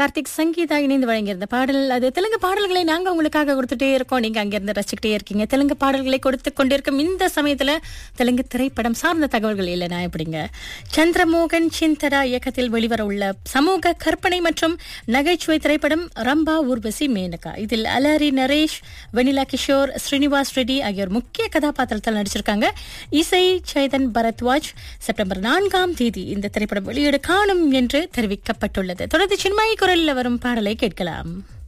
கார்த்திக் சங்கீதா இணைந்து வழங்கியிருந்த பாடல் அது தெலுங்கு பாடல்களை நாங்க உங்களுக்காக கொடுத்துட்டே இருக்கோம் நீங்க அங்கிருந்து ரசிச்சுக்கிட்டே இருக்கீங்க தெலுங்கு பாடல்களை கொடுத்து கொண்டிருக்கும் இந்த சமயத்துல தெலுங்கு திரைப்படம் சார்ந்த தகவல்கள் இல்லைனா எப்படிங்க சந்திரமோகன் சிந்தரா இயக்கத்தில் வெளிவர உள்ள சமூக கற்பனை மற்றும் நகைச்சுவை திரைப்படம் ரம்பா ஊர்வசி மேனகா இதில் அலாரி நரேஷ் வெனிலா கிஷோர் ஸ்ரீனிவாஸ் ரெட்டி ஆகியோர் முக்கிய கதாபாத்திரத்தில் நடிச்சிருக்காங்க இசை சைதன் பரத்வாஜ் செப்டம்பர் நான்காம் தேதி இந்த திரைப்படம் வெளியீடு காணும் என்று தெரிவிக்கப்பட்டுள்ளது தொடர்ந்து சின்மாய் குரலில் வரும் பாடலை கேட்கலாம்